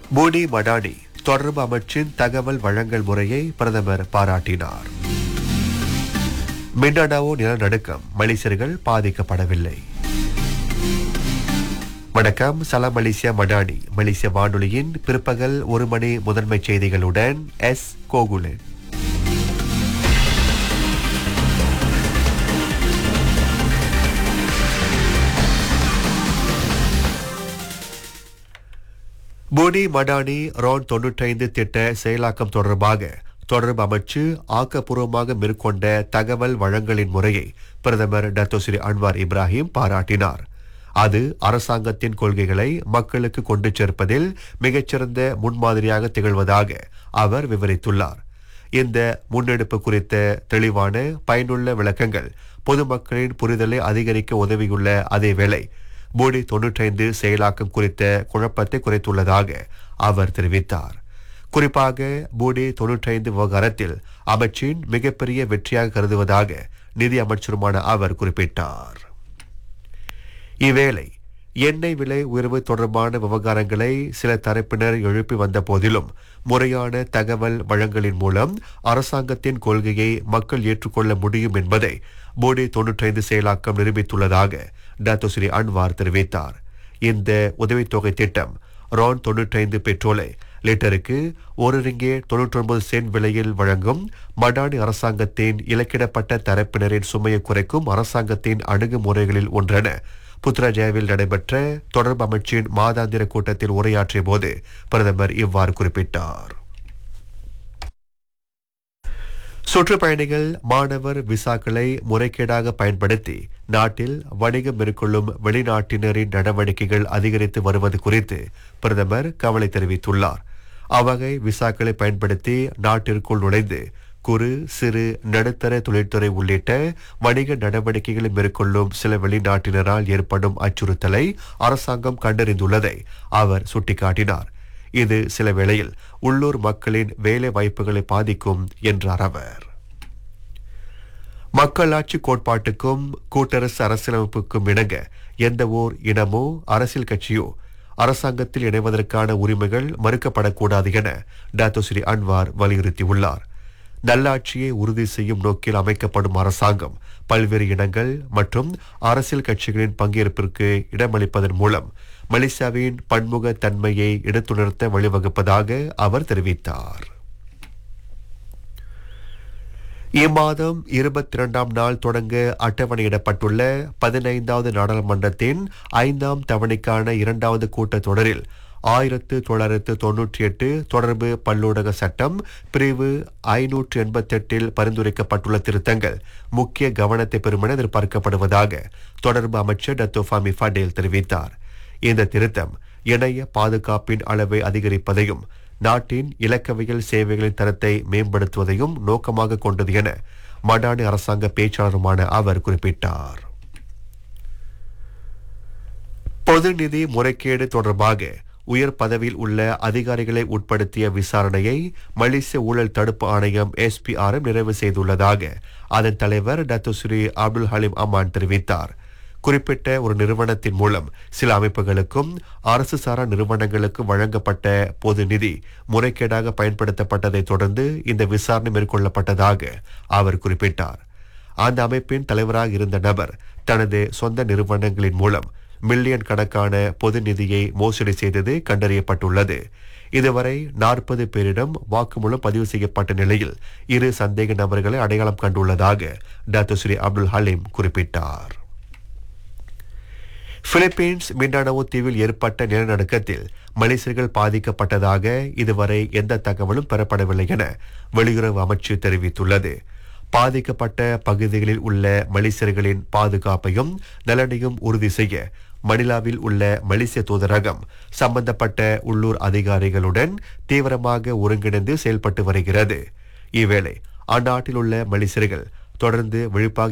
பூடி மடானி தொடர்பு அமைச்சின் தகவல் வழங்கல் முறையை பிரதமர் பாராட்டினார் மின்னடாவோ நிலநடுக்கம் மலேசியர்கள் பாதிக்கப்படவில்லை வணக்கம் சலாம் மலேசியா மடானி மலேசிய வானொலியின் பிற்பகல் ஒரு மணி முதன்மை செய்திகளுடன் S Gokulan Budi Madani RON தொன்னூற்றைந்து திட்ட செயலாக்கம் தொடர்பாக தொடர்பு அமைச்சு ஆக்கப்பூர்வமாக மேற்கொண்ட தகவல் வழங்கலின் முறையை பிரதமர் டத்தோ ஸ்ரீ அன்வார் இப்ராஹிம் பாராட்டினார் அது அரசாங்கத்தின் கொள்கைகளை மக்களுக்கு கொண்டு சேர்ப்பதில் மிகச்சிறந்த முன்மாதிரியாக திகழ்வதாக அவர் விவரித்துள்ளார் இந்த முன்னெடுப்பு குறித்த தெளிவான பயனுள்ள விளக்கங்கள் பொதுமக்களின் புரிதலை அதிகரிக்க உதவியுள்ள அதேவேளை போடி தொன்னூற்றைந்து செயலாக்கம் குறித்த குழப்பத்தை குறைத்துள்ளதாக அவர் தெரிவித்தார் குறிப்பாக போடி தொன்னூற்றைந்து விவகாரத்தில் அமைச்சின் மிகப்பெரிய வெற்றியாக கருதுவதாக நிதி அமைச்சருமான அவர் குறிப்பிட்டார் இவ்வேளை எண்ணெய் விலை உயர்வு தொடர்பான விவகாரங்களை சில தரப்பினர் எழுப்பி வந்த போதிலும் முறையான தகவல் வழங்கலின் மூலம் அரசாங்கத்தின் கொள்கையை மக்கள் ஏற்றுக்கொள்ள முடியும் என்பதை போடி தொன்னூற்றைந்து செயலாக்கம் நிரூபித்துள்ளதாக டாக்டர் ஸ்ரீ அன்வார் தெரிவித்தார் இந்த உதவித்தொகை திட்டம் ரான் தொன்னூற்றைந்து பெட்ரோலை லிட்டருக்கு ஒரு ரிங்கே தொன்னூற்றி ஒன்பது சென்ட் விலையில் வழங்கும் மடானி அரசாங்கத்தின் இலக்கிடப்பட்ட தரப்பினரின் சுமையை குறைக்கும் அரசாங்கத்தின் அணுகுமுறைகளில் ஒன்றென புத்ராஜயாவில் நடைபெற்ற தொடர்பு அமைச்சின் மாதாந்திர கூட்டத்தில் உரையாற்றிய போது பிரதமர் இவ்வாறு குறிப்பிட்டார் சுற்றுப்பயணிகள் மாணவர் விசாக்களை முறைகேடாக பயன்படுத்தி நாட்டில் வணிகம் மேற்கொள்ளும் வெளிநாட்டினரின் நடவடிக்கைகள் அதிகரித்து வருவது குறித்து பிரதமர் கவலை தெரிவித்துள்ளார் அவ்வகை விசாக்களை பயன்படுத்தி நாட்டிற்குள் நுழைந்து குறு சிறு நடுத்தர தொழில்துறை உள்ளிட்ட வணிக நடவடிக்கைகளை மேற்கொள்ளும் சில வெளிநாட்டினரால் ஏற்படும் அச்சுறுத்தலை அரசாங்கம் கண்டறிந்துள்ளதை அவர் சுட்டிக்காட்டினார் இது சில வேளையில் உள்ளூர் மக்களின் வேலை வாய்ப்புகளை பாதிக்கும் என்றார் அவர் மக்களாட்சி கோட்பாட்டுக்கும் கூட்டரசு அரசியலமைப்புக்கும் இணங்க எந்த ஓர் இனமோ அரசியல் கட்சியோ அரசாங்கத்தில் இணைவதற்கான உரிமைகள் மறுக்கப்படக்கூடாது என டாத்தோ ஸ்ரீ அன்வார் வலியுறுத்தியுள்ளார் நல்லாட்சியை உறுதி செய்யும் நோக்கில் அமைக்கப்படும் அரசாங்கம் பல்வேறு இனங்கள் மற்றும் அரசியல் கட்சிகளின் பங்கேற்பிற்கு இடமளிப்பதன் மூலம் மலேசியாவின் பன்முக தன்மையை எடுத்துணர்த்த வழிவகுப்பதாக அவர் தெரிவித்தார் இம்மாதம் இருபத்தி இரண்டாம் நாள் தொடங்க அட்டவணையிடப்பட்டுள்ள பதினைந்தாவது நாடாளுமன்றத்தின் ஐந்தாம் தவணைக்கான இரண்டாவது கூட்டத்தொடரில் ஆயிரத்து தொள்ளாயிரத்து தொன்னூற்றி எட்டு தொடர்பு பல்லூடக சட்டம் பிரிவு ஐநூற்று எண்பத்தெட்டில் பரிந்துரைக்கப்பட்டுள்ள திருத்தங்கள் முக்கிய கவனத்தை பெறும் என எதிர்பார்க்கப்படுவதாக தொடர்பு அமைச்சர் டத்தோஃபாமி ஃபடேல் தெரிவித்தார் இந்த திருத்தம் இணைய பாதுகாப்பின் அளவை அதிகரிப்பதையும் நாட்டின் இலக்கவியல் சேவைகளின் தரத்தை மேம்படுத்துவதையும் நோக்கமாக கொண்டது என மடானி அரசாங்க பேச்சாளருமான அவர் குறிப்பிட்டார் பொது நிதி முறைகேடு தொடர்பாக உயர் பதவியில் உள்ள அதிகாரிகளை உட்படுத்திய விசாரணையை மலேசிய ஊழல் தடுப்பு ஆணையம் எஸ்பிஆர்எம் நிறைவு செய்துள்ளதாக அதன் தலைவர் டத்துஸ்ரீ அப்துல் ஹலீம் அமான் தெரிவித்தார் குறிப்பிட்ட ஒரு நிறுவனத்தின் மூலம் சில அமைப்புகளுக்கும் அரசு சாரா நிறுவனங்களுக்கும் வழங்கப்பட்ட பொது நிதி முறைகேடாக பயன்படுத்தப்பட்டதை தொடர்ந்து இந்த விசாரணை மேற்கொள்ளப்பட்டதாக அவர் குறிப்பிட்டார் அந்த அமைப்பின் தலைவராக இருந்த நபர் தனது சொந்த நிறுவனங்களின் மூலம் மில்லியன் கணக்கான பொது நிதியை மோசடி செய்தது கண்டறியப்பட்டுள்ளது இதுவரை நாற்பது பேரிடம் வாக்குமூலம் பதிவு செய்யப்பட்ட நிலையில் இரு சந்தேக நபர்களை அடையாளம் கண்டுள்ளதாக டாக்டர் ஸ்ரீ அப்துல் ஹலீம் குறிப்பிட்டார் பிலிப்பீன்ஸ் மிண்டானவோ தீவில் ஏற்பட்ட நிலநடுக்கத்தில் மலேசியர்கள் பாதிக்கப்பட்டதாக இதுவரை எந்த தகவலும் பெறப்படவில்லை என வெளியுறவு அமைச்சு தெரிவித்துள்ளது பாதிக்கப்பட்ட பகுதிகளில் உள்ள மலேசியர்களின் பாதுகாப்பையும் நலனையும் உறுதி செய்ய மணிலாவில் உள்ள மலேசிய தூதரகம் சம்பந்தப்பட்ட உள்ளூர் அதிகாரிகளுடன் தீவிரமாக ஒருங்கிணைந்து செயல்பட்டு வருகிறது இவ்வேளை அந்நாட்டில் உள்ள மலேசியர்கள் தொடர்ந்து விழிப்பாக